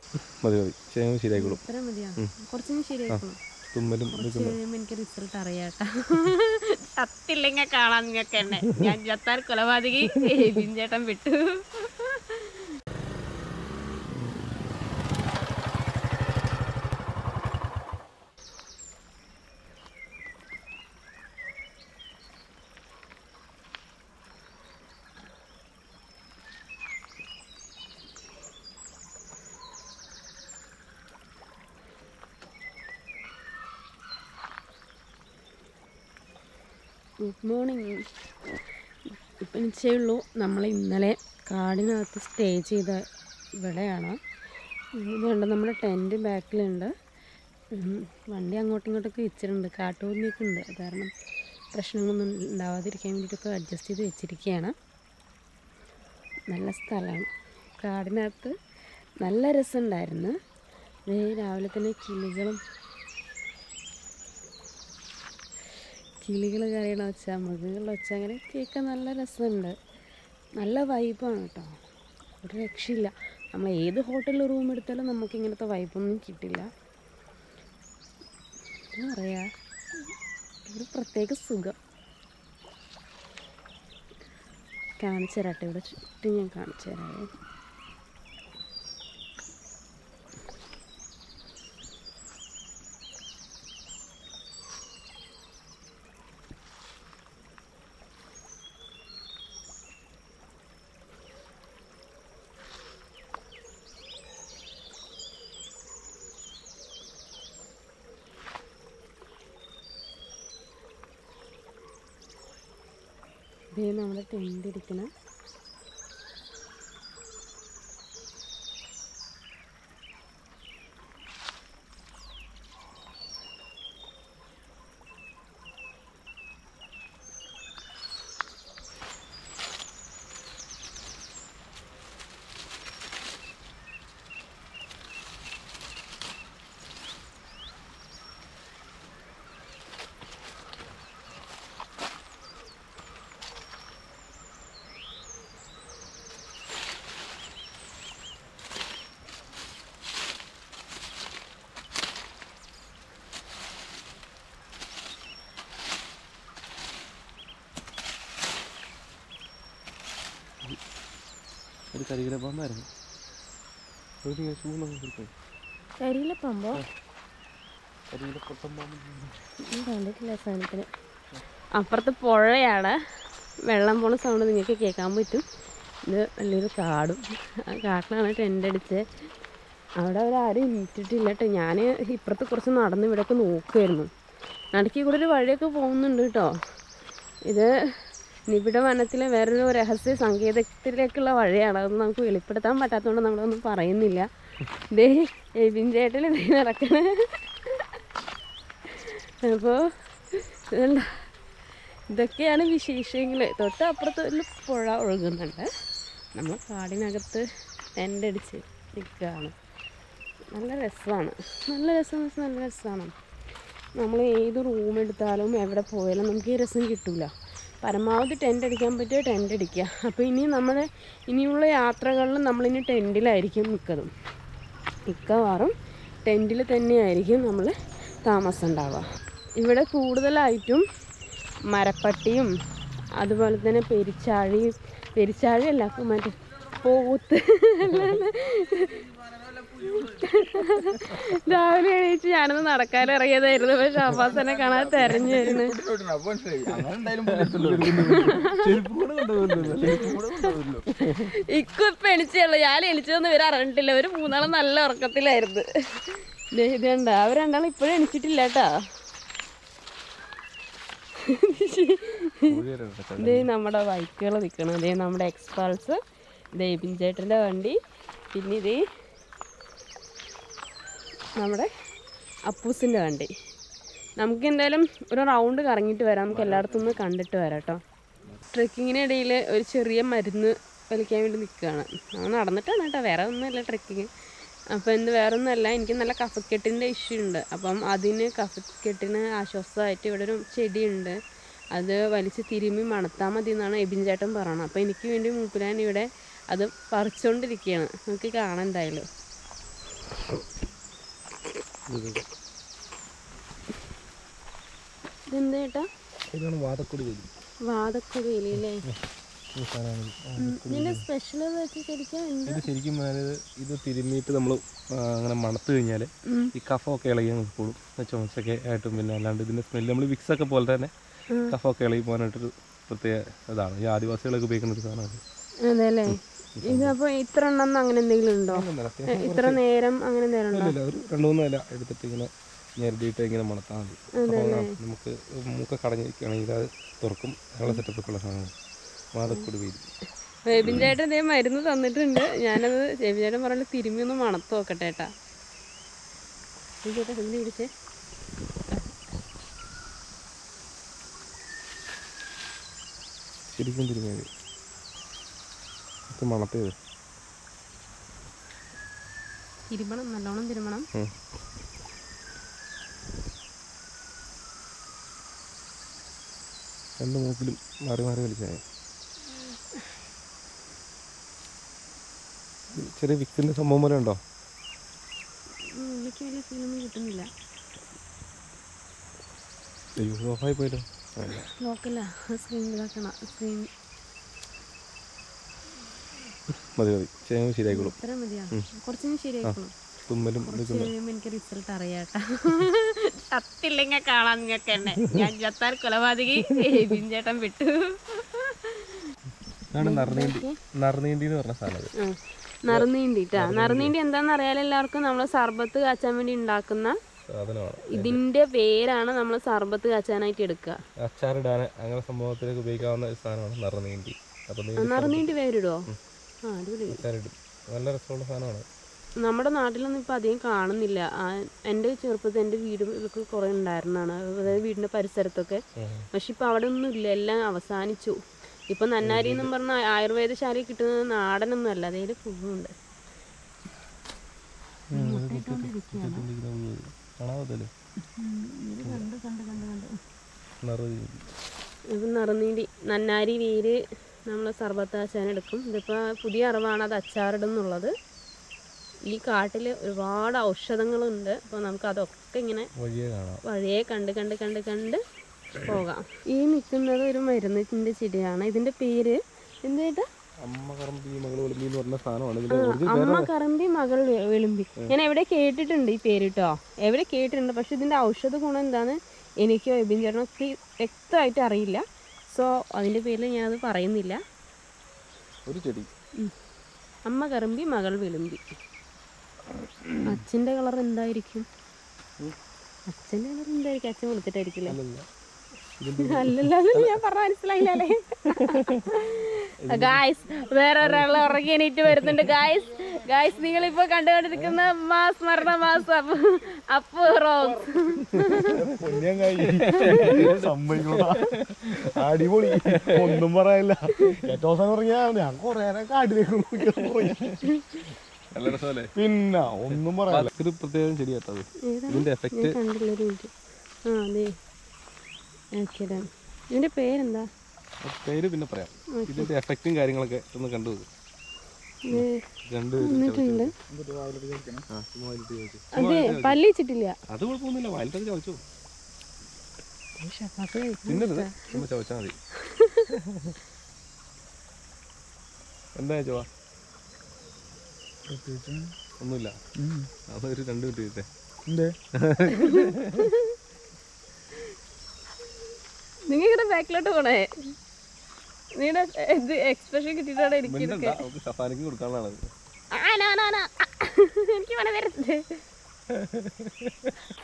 മതി മതി ശരി ശരിയായിക്കോളും ഇത്ര മതിയാ കുറച്ചും ശരിയാക്കണം തുമ്മലും കുറച്ച് കഴിയുമ്പോൾ എനിക്ക് റിസൾട്ട് അറിയാട്ടാ ചത്തില്ലെങ്കിൽ കാണാൻ നിങ്ങൾക്ക് എന്നെ ഞാൻ ചത്താൽ കൊലപാതകി ചേട്ടൻ വിട്ടു ഗുഡ് മോർണിംഗ് ഇപ്പം നിശ്ചയുള്ളൂ നമ്മൾ ഇന്നലെ കാടിനകത്ത് സ്റ്റേ ചെയ്ത ഇവിടെയാണ് ഇതുണ്ട് നമ്മുടെ ടെൻറ്റ് ബാക്കിലുണ്ട് ഉം, വണ്ടി അങ്ങോട്ടും ഇങ്ങോട്ടൊക്കെ വെച്ചിട്ടുണ്ട് കാട്ടുപന്നിയൊക്കെ ഉണ്ട് അത് കാരണം പ്രശ്നങ്ങളൊന്നും ഉണ്ടാവാതിരിക്കാൻ വേണ്ടിയിട്ടൊക്കെ അഡ്ജസ്റ്റ് ചെയ്ത് വെച്ചിരിക്കുകയാണ് നല്ല സ്ഥലമാണ് കാടിനകത്ത് നല്ല രസമുണ്ടായിരുന്നു ദേ രാവിലെ തന്നെ കിളികളും കിളികൾ കരയണ വെച്ച മൃഗങ്ങൾ വെച്ച അങ്ങനെ കേൾക്കാൻ നല്ല രസമുണ്ട് നല്ല വൈബാണ് കേട്ടോ ഒരു രക്ഷയില്ല നമ്മൾ ഏത് ഹോട്ടലിൽ റൂം എടുത്താലും നമുക്ക് ഇങ്ങനത്തെ വൈബൊന്നും കിട്ടില്ല എന്താ പറയാ ഒരു പ്രത്യേക സുഖം കാണിച്ചു തരാട്ടെ ഇവിടെ ചുറ്റും ഞാൻ കാണിച്ചു തരാമേ ഇതേ നമ്മുടെ ടെൻ്റ് ഇരിക്കണ ഒരു കരികില പാമ്പായിരുന്നു ഒരു ഷൂന്നൊക്കെ കൊടുക്കും കരിയില പമ്പോ കരികില പൊട്ടം പാമ്പ് ഞാൻ കണ്ടിട്ടില്ല ആ സാധനത്തിന് അപ്പുറത്ത് പുഴയാണ് വെള്ളം പോണ സൗണ്ട് നിങ്ങൾക്ക് കേൾക്കാൻ പറ്റും ഇത് വലിയൊരു കാടും ആ കാട്ടിലാണ് ടെൻ്റ് അടിച്ച് അവിടെ അവരാരും ഇട്ടിട്ടില്ല കേട്ടോ ഞാൻ ഇപ്പുറത്ത് കുറച്ച് നടന്ന് ഇവിടെയൊക്കെ നോക്കുമായിരുന്നു നടുക്കി കൂടെ ഒരു വഴിയൊക്കെ പോകുന്നുണ്ട് കേട്ടോ ഇത് നിബിഡ വനത്തിലെ വേറൊരു രഹസ്യ സങ്കേതത്തിലേക്കുള്ള വഴിയാണ് അതൊന്നും നമുക്ക് വെളിപ്പെടുത്താൻ പറ്റാത്തതുകൊണ്ട് നമ്മളൊന്നും പറയുന്നില്ല ദേ എബിൻ ചേട്ടൻ ഇതേ നടക്കണേ അപ്പോൾ ഇതുണ്ട ഇതൊക്കെയാണ് വിശേഷങ്ങൾ തൊട്ട് അപ്പുറത്ത് ഒരു പുഴ ഒഴുകുന്നുണ്ട് നമ്മൾ കാടിനകത്ത് ടെൻ്റ് അടിച്ച് നിൽക്കുകയാണ് നല്ല രസമാണ് നല്ല രസം എന്ന് വെച്ചാൽ നല്ല രസമാണ് നമ്മൾ ഏത് റൂം എടുത്താലും എവിടെ പോയാലും നമുക്ക് ഈ രസം കിട്ടില്ല പരമാവധി ടെൻ്റ് അടിക്കാൻ പറ്റിയ ടെൻ്റ് അടിക്കുക അപ്പോൾ ഇനി നമ്മൾ ഇനിയുള്ള യാത്രകളിൽ നമ്മളിനി ടെൻറ്റിലായിരിക്കും മിക്കതും മിക്കവാറും ടെൻറ്റിൽ തന്നെയായിരിക്കും നമ്മൾ താമസം ഉണ്ടാവുക ഇവിടെ കൂടുതലായിട്ടും മരപ്പട്ടിയും അതുപോലെ തന്നെ പെരിച്ചാഴിയും പെരിച്ചാഴിയല്ല മറ്റേ പോത്ത് രാവിലെ എണീച്ച് ഞാനൊന്ന് നടക്കാൻ ഇറങ്ങിയതായിരുന്നു പക്ഷെ അബ്ബാസനെ കാണാൻ തെരഞ്ഞു വരുന്നു ഇക്കും ഇപ്പൊ എണിച്ചുള്ളൂ ഞാൻ എണിച്ചതൊന്നും ഇവർ അറിഞ്ഞിട്ടില്ല ഒരു മൂന്നാളും നല്ല ഉറക്കത്തിലായിരുന്നു ദേ ഇത് കണ്ട അവർ രണ്ടാളും ഇപ്പോഴും എണിച്ചിട്ടില്ല കേട്ടാ ഇതേ നമ്മുടെ ബൈക്കുകൾ നിൽക്കണം ഇതേ നമ്മുടെ എക്സ്പാൾസ് ഇതേ ചേട്ടൻ്റെ വണ്ടി പിന്നെ ഇതേ നമ്മുടെ അപ്പൂസിൻ്റെ വണ്ടി നമുക്ക് എന്തായാലും ഒരു റൗണ്ട് കറങ്ങിയിട്ട് വരാം നമുക്ക് എല്ലായിടത്തും ഒന്ന് കണ്ടിട്ട് വരാം കേട്ടോ ട്രെക്കിങ്ങിനിടയിൽ ഒരു ചെറിയ മരുന്ന് വലിക്കാൻ വേണ്ടി നിൽക്കുകയാണ് നമ്മൾ നടന്നിട്ടാണ് കേട്ടോ വേറെ ഒന്നുമല്ല ട്രെക്കിങ് അപ്പോൾ എന്ത് വേറെ ഒന്നുമല്ല എനിക്ക് നല്ല കഫക്കെട്ടിൻ്റെ ഇഷ്യൂ ഉണ്ട് അപ്പം അതിന് കഫക്കെട്ടിന് ആശ്വാസമായിട്ട് ഇവിടെ ഒരു ചെടിയുണ്ട് അത് വലിച്ച് തിരുമ്മി മണത്താൽ മതി എന്നാണ് എബിൻ ചേട്ടൻ പറയണത് അപ്പോൾ എനിക്ക് വേണ്ടി മൂപ്പിലാൻ ഇവിടെ അത് പറിച്ചുകൊണ്ടിരിക്കുകയാണ് നമുക്ക് കാണാൻ എന്തായാലും ഇത് ഇത്. ഇതെന്താ ചേട്ടാ ഇതാണ് വാതക്കൊടി വേലി വാതക്കൊടി ഇല്ലേ ഈ സാധനമാണ് ഇത്. ആ, ഇതിന്റെ സ്പെഷ്യൽ വെച്ച് ശരിക്കും എന്ത് ഇത് ശരിക്കും പറഞ്ഞാൽ ഇത് തിരുമ്മിയിട്ട് നമ്മൾ അങ്ങനെ മണത്ത് കഴിഞ്ഞാൽ ഉം. ഈ കഫമൊക്കെ ഇളകി നിൽക്കോളും ചുമച്ചൊക്കെ ആയിട്ടും പിന്നെ അല്ലാണ്ട് ഇതിൻ്റെ സ്മെല്ല് നമ്മൾ വിക്സൊക്കെ പോലെ തന്നെ ഉം. കഫമൊക്കെ ഇളകി പോകാനായിട്ടൊരു പ്രത്യേക ഇതാണ് ഈ ആദിവാസികളൊക്കെ ഉപയോഗിക്കുന്ന ഒരു സാധനമാണ് അതെ അല്ലേ ഇത് അപ്പൊ ഇത്ര എണ്ണം അങ്ങനെ എന്തെങ്കിലും ഉണ്ടോ അത്യാവശ്യം ഇത്ര നേരം അങ്ങനെ നേരം ഉണ്ടോ ഇല്ല ഒരു രണ്ട് മൂന്ന് ഇല എടുത്തിട്ട് ഇങ്ങനെ ഞെരടിയിട്ട് ഇങ്ങനെ മണത്താൽ മതി അപ്പോൾ നമുക്ക് മൂക്ക കടഞ്ഞിരിക്കുകയാണെങ്കിൽ അത് തുറക്കും അങ്ങനെയുള്ള സെറ്റപ്പൊക്കെ ഉള്ള സാധനമാണ് വാതക്കൊടി വേലി ബേബിൻ ചേട്ടൻ ഇതേ മരുന്ന് തന്നിട്ടുണ്ട് ഞാനത് ബേബിൻ ചേട്ടൻ പറഞ്ഞ തിരുമ്മി ഒന്ന് മണത്ത് നോക്കട്ടെ ഏട്ടാ ഈ ചേട്ടാ എന്ത് പിടിച്ചേ ശരിക്കും തിരുമേനി ഇത് മണത്തേത് തിരുമണം നല്ലോണം തിരുമണം ഉം. രണ്ട് മൂക്കിലും മാറി മാറി വലിച്ചാൽ ചെറിയ വിക്സിൻ്റെ സംഭവം പോലെ ഉണ്ടോ ഉം, എനിക്ക് വലിയ ഫീലൊന്നും കിട്ടുന്നില്ല അയ്യോ ഓഫായി പോയല്ലോ നോക്കില്ല സ്ക്രീൻ ഇതാക്കണം സ്ക്രീൻ മതി മതി ചേങ്ങ് ശരിയായിക്കോളും ഇത്ര മതിയാണ് കുറച്ചും ശരിയാക്കണം തുമ്മലും കുറച്ച് കഴിയുമ്പോൾ എനിക്ക് റിസൾട്ട് അറിയാട്ടാ ചത്തില്ലെങ്കിൽ കാണാൻ നിങ്ങൾക്ക് എന്നെ ഞാൻ ചത്താൽ കൊലപാതകി ബേബിൻ ചേട്ടൻ വിട്ടു ഇതാണ് നറുനീണ്ടി നറുനീണ്ടി എന്ന് പറഞ്ഞ സാധനം അത് ആ, നറുനീണ്ടിട്ടാ നറുനീണ്ടി എന്താന്ന് അറിയാലോ എല്ലാവർക്കും നമ്മൾ സർബത്ത് കാച്ചാൻ വേണ്ടി ഉണ്ടാക്കുന്ന സാധനമാണ് ഇതിന്റെ പേരാണ് നമ്മൾ സർബത്ത് കാച്ചാനായിട്ട് എടുക്കുക അച്ചാറിടാൻ അങ്ങനെ സംഭവത്തിലേക്ക് ഉപയോഗിക്കാവുന്ന ഒരു സാധനമാണ് നറുനീണ്ടി അപ്പം നീ ആ, നറുനീണ്ടി പേരിടുവോ ആ അടിപൊളി അച്ചാറിടും നല്ല രസമുള്ള സാധനമാണ് നമ്മുടെ നാട്ടിലൊന്നും ഇപ്പം അധികം കാണുന്നില്ല ആ, എൻ്റെ ചെറുപ്പത്തിൽ എൻ്റെ വീടുകളൊക്കെ കുറേ ഉണ്ടായിരുന്നതാണ് അതായത് വീടിൻ്റെ പരിസരത്തൊക്കെ പക്ഷെ ഇപ്പം അവിടെ ഒന്നും ഇല്ല എല്ലാം അവസാനിച്ചു ഇപ്പം നന്നാരി എന്നും പറഞ്ഞ ആയുർവേദശാലയിൽ കിട്ടുന്നത് നാടനൊന്നും അല്ല അതിൽ ഫുള്ളുണ്ട് കാണാവത്തല്ലേ നറുനീണ്ടി ഇപ്പം നിറനീണ്ടി നന്നാരി വേര് നമ്മൾ സർബത്ത് ആശാൻ എടുക്കും ഇതിപ്പോൾ പുതിയ അറിവാണ് അത് അച്ചാറിടുന്നുള്ളത് ഈ കാട്ടിൽ ഒരുപാട് ഔഷധങ്ങളുണ്ട് അപ്പോൾ നമുക്ക് അതൊക്കെ ഇങ്ങനെ വഴിയെ കാണാം വഴിയെ കണ്ട് കണ്ട് കണ്ട് കണ്ട് പോകാം ഈ നിൽക്കുന്നത് ഒരു മരുന്നിൻ്റെ ചെടിയാണ് ഇതിൻ്റെ പേര് എന്താ അമ്മ കറമ്പി മകൾ ഒളിമ്പി എന്ന് പറഞ്ഞ സാധനമാണ് ഇതിന്റെ ഒറിജിനൽ അമ്മ കറമ്പി മകൾ വെ- വെളുമ്പി ഞാൻ എവിടെ കേട്ടിട്ടുണ്ട് ഈ പേര് കേട്ടോ എവിടെ കേട്ടിട്ടുണ്ട് പക്ഷെ ഇതിൻ്റെ ഔഷധ ഗുണം എന്താന്ന് എനിക്കോ എബിൻ ചേട്ടനൊക്കെ വ്യക്തമായിട്ട് അറിയില്ല സോ അതിൻ്റെ പേരിൽ ഞാനത് പറയുന്നില്ല ഒരു ചെടി ഉം. അമ്മ കറമ്പി മകൾ വിളുമ്പി അച്ഛൻ്റെ കളർ എന്തായിരിക്കും അച്ഛൻ്റെ കളർ എന്തായിരിക്കും അച്ഛൻ വിളിച്ചിട്ടായിരിക്കില്ലേ അല്ലല്ല അല്ലല്ലോ അല്ലല്ലോ, ഞാൻ പറഞ്ഞ മനസ്സിലായില്ലേ ഗായ്സ് വേറെ ഒരാൾ ഉറങ്ങി എണീറ്റ് വരുന്നുണ്ട് ഗായ്സ് ഗായ്സ് നിങ്ങളിപ്പോ കണ്ടുകൊണ്ടിരിക്കുന്ന മാസ് മരണ മാസ് അപ്പ് റോക്സ് അടിപൊളി ഒന്നും പറയാനില്ല ഏറ്റവും അവസാനം പറഞ്ഞാ ഞാൻ കൊറേ നേരം കാട്ടിലേക്ക് നോക്കിയാണ് പോയത്. നല്ല രസമല്ലേ പിന്നെ ഒന്നും പറയാനില്ല ഒരു പ്രത്യേകം ചെടി കേട്ടോ അത് ഇതിന്റെ എഫക്റ്റ് ഞാൻ കണ്ടില്ല ഒരു മിനിറ്റ് ആ അതെ ഓക്കെ ഇതിന്റെ പേരെന്താ പേര് പിന്നെ പറയാം ഇതിന്റെ എഫക്റ്റും കാര്യങ്ങളൊക്കെ ഒന്ന് കണ്ടു നോക്ക്. ഇത് രണ്ട് വന്നിട്ടുണ്ട് ആ, ചുമ്മാ വലിയിട്ട് ചോദിച്ചു. അതെ പല്ല് വെച്ചിട്ടില്ല അത് കുഴപ്പമൊന്നുമില്ല വയലത്തൊക്കെ ചവച്ചു ഷപ്പാക്ക് തിന്നരുത് ചുമ്മാ ചവച്ചാൽ മതി എന്താ ചുവ ഒന്നുമില്ല അതൊരു രണ്ട് മിനിറ്റ് ചെയ്തേ എന്തേ നിങ്ങൾ ഇങ്ങനെ ബാക്കിലോട്ട് പോണേ നിങ്ങളുടെ ഇത് എക്സ്പ്രഷൻ കിട്ടിയിട്ടാണ് എനിക്ക് മിണ്ടണ്ട നമുക്ക് സഫാനിക്ക് കൊടുക്കാനുള്ളതാണ് ആ, no, no, no. എനിക്ക് മന വരുന്നത്